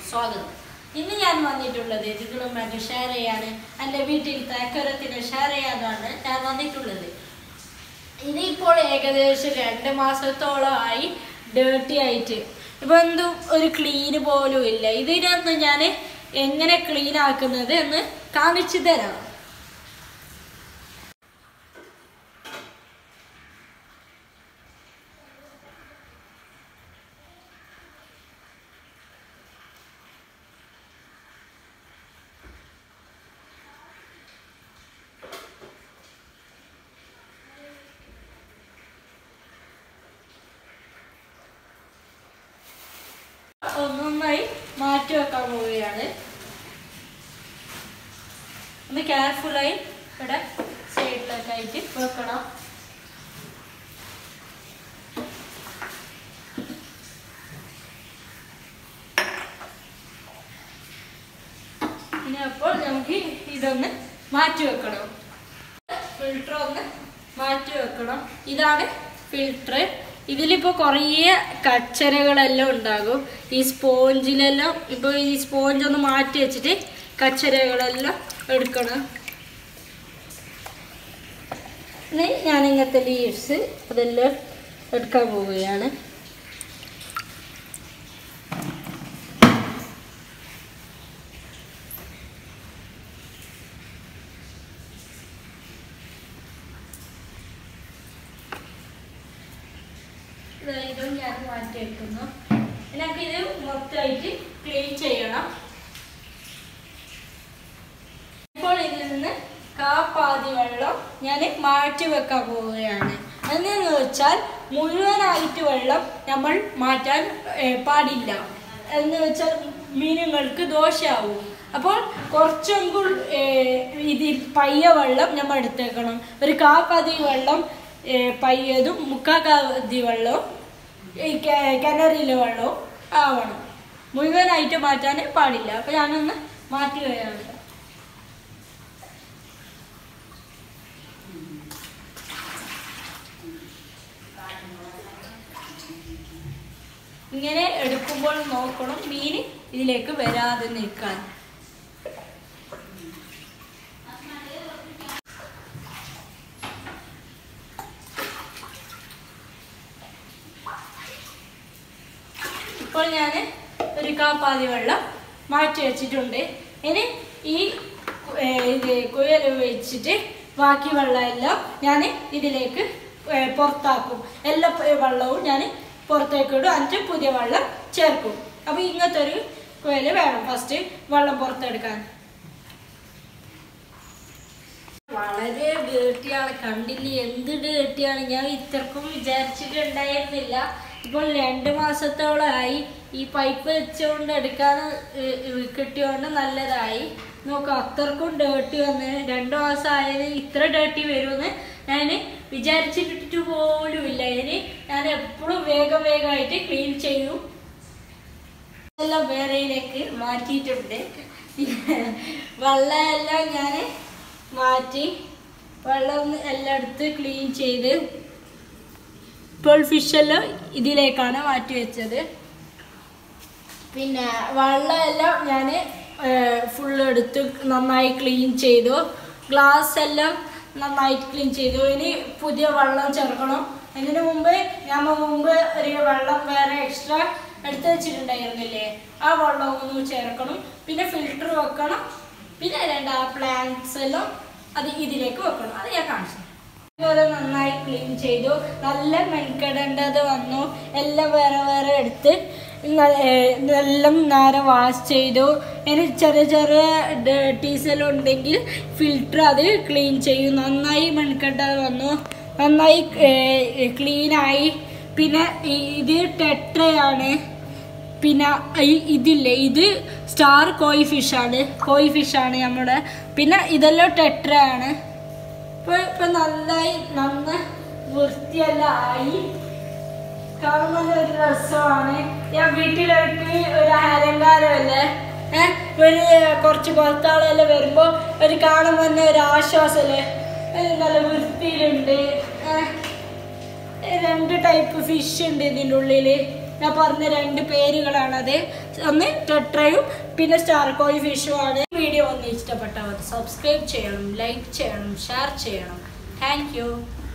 സ്വാഗതം ഇന്ന് ഞാൻ വന്നിട്ടുള്ളത് നിങ്ങളുമായിട്ട് ഷെയർ ചെയ്യാണ് എൻ്റെ വീട്ടിൽ തേക്കരത്തിന് ഷെയർ ചെയ്യാനാണ് ഞാൻ വന്നിട്ടുള്ളത് ഇതിപ്പോൾ ഏകദേശം രണ്ട് മാസത്തോളമായി ഡേർട്ടി ആയിട്ട് ഇപ്പൊ എന്തും ഒരു ക്ലീന് പോലും ഇല്ല ഇതിനൊന്ന് ഞാൻ എങ്ങനെ ക്ലീൻ ആക്കുന്നത് എന്ന് കാണിച്ചു തരാം ഒന്നൊന്നായി മാറ്റി വെക്കാൻ പോവുകയാണ് ഒന്ന് കെയർഫുള്ളായി ഇവിടെ സൈഡിലൊക്കെ ആയിട്ട് വെക്കണം ഇനി അപ്പോൾ നമുക്ക് ഇതൊന്ന് മാറ്റി വെക്കണം ഫിൽട്ടർ ഒന്ന് മാറ്റി വെക്കണം ഇതാണ് ഫിൽട്ടർ ഇതിലിപ്പോൾ കുറേ കച്ചരകളെല്ലാം ഉണ്ടാകും ഈ സ്പോഞ്ചിലെല്ലാം ഇപ്പോൾ ഈ സ്പോഞ്ച് ഒന്ന് മാറ്റി വെച്ചിട്ട് കച്ചരകളെല്ലാം എടുക്കണം ഇനി ഞാൻ ഇങ്ങനത്തെ ലീവ്സ് അതെല്ലാം എടുക്കാൻ പോവുകയാണ് ഇതും ഞാൻ മാറ്റി വെക്കുന്നു നമുക്ക് ഇത് മൊത്തമായിട്ട് ക്ലീൻ ചെയ്യണം ഇപ്പോൾ ഇതിൽ നിന്ന് കാപ്പാതി വെള്ളം ഞാൻ മാറ്റി വെക്കാൻ പോവുകയാണ് എന്നു വെച്ചാൽ മുഴുവനായിട്ട് വെള്ളം നമ്മൾ മാറ്റാൻ ഏ, പാടില്ല എന്ന് വെച്ചാൽ മീനുകൾക്ക് ദോഷമാവും അപ്പോൾ കുറച്ചെങ്കിൽ ഏ, ഇതിൽ പയ്യ വെള്ളം നമ്മൾ എടുത്തേക്കണം ഒരു കാപ്പാതി വെള്ളം ഏ, പയ്യതും മുക്കാക്കാതി വെള്ളവും ഈ കെ- കിണറിലെ വെള്ളവും ആവണം മുഴുവനായിട്ട് മാറ്റാൻ പാടില്ല അപ്പോൾ ഞാനൊന്ന് മാറ്റുകയാണ് ഇങ്ങനെ എടുക്കുമ്പോൾ നോക്കണം മീൻ ഇതിലേക്ക് വരാതെ നിൽക്കാൻ ഇപ്പോൾ ഞാൻ ഒരു കാപ്പാതി വെള്ളം മാറ്റി വെച്ചിട്ടുണ്ട് ഇനി ഈ ഏ, ഇത് കുയൽ വെച്ചിട്ട് ബാക്കി വെള്ളമെല്ലാം ഞാൻ ഇതിലേക്ക് ഏ, പുറത്താക്കും എല്ലാ പ- വെള്ളവും ഞാൻ പുറത്തേക്ക് ഇടും എന്നിട്ട് പുതിയ വെള്ളം ചേർക്കും അപ്പോൾ ഇങ്ങനത്തെ ഒരു കുയൽ വേണം ഫസ്റ്റ് വെള്ളം പുറത്തെടുക്കാൻ വളരെ ഡേർട്ടിയാണ് കണ്ടില്ലേ എന്ത് ഡേർട്ടിയാണ് ഞാൻ ഇത്രക്കും വിചാരിച്ചിട്ടുണ്ടായിരുന്നില്ല ഇപ്പോൾ രണ്ട് മാസത്തോളമായി ഈ പൈപ്പ് വെച്ചുകൊണ്ട് എടുക്കാൻ ഏഹ്, ഏഹ്, കിട്ടിയോണ്ട് നല്ലതായി നോക്കാം അത്രക്കും ഡേർട്ടി വന്ന് രണ്ട് മാസമായത് ഇത്ര ഡേർട്ടി വരുമെന്ന് ഞാൻ വിചാരിച്ചിട്ട് പോലുമില്ല ഇനി ഞാൻ എപ്പോഴും വേഗം വേഗമായിട്ട് ക്ലീൻ ചെയ്യും എല്ലാം വേറെയിലേക്ക് മാറ്റിയിട്ടുണ്ട് വെള്ളമെല്ലാം ഞാൻ മാറ്റി വെള്ളം എല്ലാം എടുത്ത് ക്ലീൻ ചെയ്ത് ഇപ്പോൾ ഫിഷെല്ലാം ഇതിലേക്കാണ് മാറ്റി വെച്ചത് പിന്നെ വെള്ളമെല്ലാം ഞാൻ ഫുൾ എടുത്ത് നന്നായി ക്ലീൻ ചെയ്തു ഗ്ലാസ് എല്ലാം നന്നായിട്ട് ക്ലീൻ ചെയ്തു ഇനി പുതിയ വെള്ളം ചേർക്കണം അതിന് മുമ്പ് ഞാൻ മുമ്പ് ഒരു വെള്ളം വേറെ എക്സ്ട്രാ എടുത്ത് വെച്ചിട്ടുണ്ടായിരുന്നില്ലേ ആ വെള്ളം ഒന്ന് ചേർക്കണം പിന്നെ ഫിൽറ്റർ വെക്കണം പിന്നെ രണ്ട് ആ പ്ലാന്റ്സ് എല്ലാം അത് ഇതിലേക്ക് വെക്കണം അത് ഞാൻ കാണിച്ചു ഇതുപോലെ നന്നായി ക്ലീൻ ചെയ്തു നല്ല മെൻകെടേണ്ടത് വന്നു എല്ലാം വേറെ വേറെ എടുത്ത് ന- ഏർ എല്ലാം നേരെ വാഷ് ചെയ്തു ഇനി ചെറിയ ചെറിയ ഡേർട്ടീസ് എല്ലാം ഉണ്ടെങ്കിൽ ഫിൽറ്റർ അത് ക്ലീൻ ചെയ്യും നന്നായി മെൻകെട്ടത് വന്നു നന്നായി ക്ലീനായി പിന്നെ ഈ- ഇത് ടെട്രയാണ് പിന്നെ ഈ- ഇതില്ലേ ഇത് സ്റ്റാർ കോയി ഫിഷാണ് കോയി ഫിഷാണ് നമ്മുടെ പിന്നെ ഇതെല്ലാം ടെട്രയാണ് ഇപ്പൊ ഇപ്പൊ നന്നായി നന്ന വൃത്തിയെല്ലാം ആയി കാണുമ്പോൾ ഒരു രസമാണ് ഞാൻ വീട്ടിലേക്ക് ഒരു അലങ്കാരമല്ലേ ഏഹ് ഒരു കുറച്ച് പുറത്താളെല്ലാം വരുമ്പോ ഒരു കാണുമ്പോൾ തന്നെ ഒരു ആശ്വാസമല്ലേ ഏഹ് നല്ല വൃത്തിയിലുണ്ട് ഏഹ് രണ്ട് ടൈപ്പ് ഫിഷ് ഉണ്ട് ഇതിൻ്റെ ഉള്ളിൽ ഞാൻ പറഞ്ഞ രണ്ട് പേരുകളാണത് ഒന്ന് ടെട്രയും പിന്നെ സ്റ്റാർ കോയി ഫിഷും ആണ് വീഡിയോ ഒന്ന് ഇഷ്ടപ്പെട്ടവർ സബ്സ്ക്രൈബ് ചെയ്യണം ലൈക്ക് ചെയ്യണം ഷെയർ ചെയ്യണം താങ്ക്